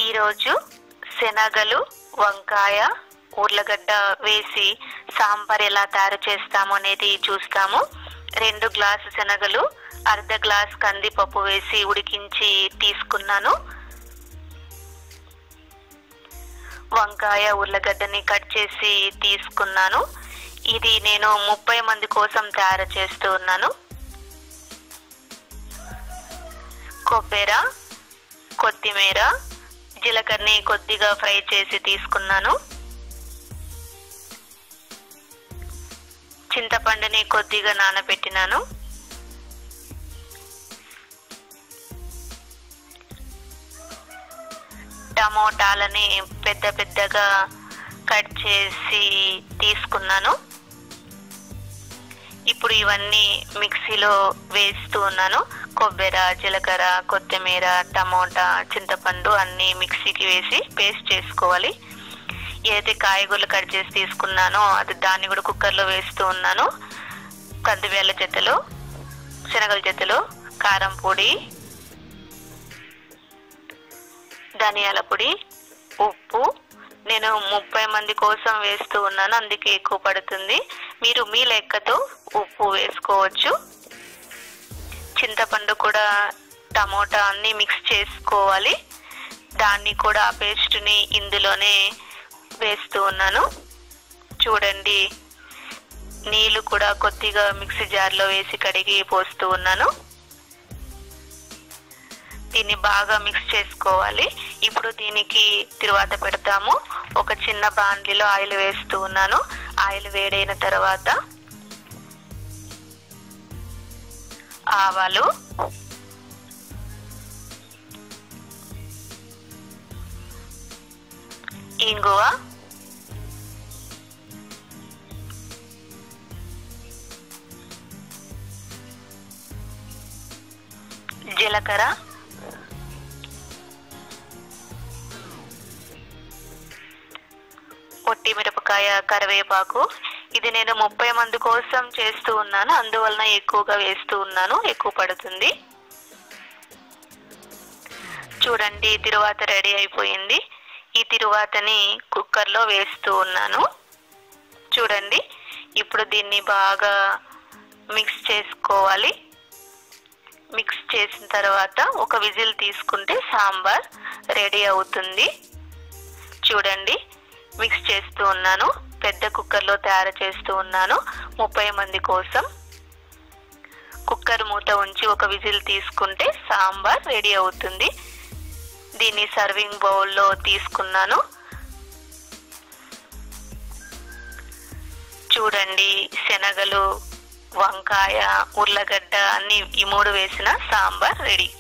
ఈరోజు శనగలు వంకాయ ఉర్లగడ్డ వేసి సాంబార్ ఎలా తయారు చేస్తాము అనేది చూస్తాము రెండు గ్లాసు శనగలు అర్ధ గ్లాస్ కందిపప్పు వేసి ఉడికించి తీసుకున్నాను వంకాయ ఉర్లగడ్డని కట్ చేసి తీసుకున్నాను ఇది నేను ముప్పై మంది కోసం తయారు చేస్తూ ఉన్నాను కొబ్బెర కొత్తిమీర జీలకర్రని కొద్దిగా ఫ్రై చేసి తీసుకున్నాను చింతపండుని కొద్దిగా నానబెట్టినాను టమోటాలని పెద్ద పెద్దగా కట్ చేసి తీసుకున్నాను ఇప్పుడు ఇవన్నీ మిక్సీలో వేస్తూ ఉన్నాను కొబ్బెర జీలకర్ర కొత్తిమీర టమోటా చింతపండు అన్ని మిక్సీకి వేసి పేస్ట్ చేసుకోవాలి ఏదైతే కాయగూరలు కట్ చేసి తీసుకున్నానో అది దాన్ని కూడా కుక్కర్లో వేస్తూ ఉన్నాను కందివేళ్ళ జతలు శనగల జతలు కారం పొడి ధనియాల పొడి ఉప్పు నేను ముప్పై మంది కోసం వేస్తూ ఉన్నాను అందుకే ఎక్కువ పడుతుంది మీరు మీ లెక్కతో ఉప్పు వేసుకోవచ్చు చింతపండు కూడా టమోటా అన్ని మిక్స్ చేసుకోవాలి దాన్ని కూడా ఆ పేస్ట్ని ఇందులోనే వేస్తూ ఉన్నాను చూడండి నీళ్లు కూడా కొద్దిగా మిక్సీ జార్లో వేసి కడిగి పోస్తూ ఉన్నాను దీన్ని బాగా మిక్స్ చేసుకోవాలి ఇప్పుడు దీనికి తిరువాత పెడతాము ఒక చిన్న బాండ్లీలో ఆయిల్ వేస్తూ ఉన్నాను ఆయిల్ వేడైన తర్వాత ఆవాలు ఇంగువ జీలకర్ర పొట్టి మిరపకాయ కరివేపాకు ఇది నేను ముప్పై మంది కోసం చేస్తూ ఉన్నాను అందువలన ఎక్కువగా వేస్తూ ఉన్నాను ఎక్కువ పడుతుంది చూడండి తిరువాత రెడీ అయిపోయింది ఈ తిరువాతని కుక్కర్లో వేస్తూ ఉన్నాను చూడండి ఇప్పుడు దీన్ని బాగా మిక్స్ చేసుకోవాలి మిక్స్ చేసిన తర్వాత ఒక విజిల్ తీసుకుంటే సాంబార్ రెడీ అవుతుంది చూడండి మిక్స్ చేస్తూ ఉన్నాను పెద్ద కుక్కర్లో తయారు చేస్తూ ఉన్నాను ముప్పై మంది కోసం కుక్కర్ మూత ఉంచి ఒక విజిల్ తీసుకుంటే సాంబార్ రెడీ అవుతుంది దీన్ని సర్వింగ్ బౌల్లో తీసుకున్నాను చూడండి శనగలు వంకాయ ఉర్లగడ్డ అన్ని ఈ మూడు వేసిన సాంబార్ రెడీ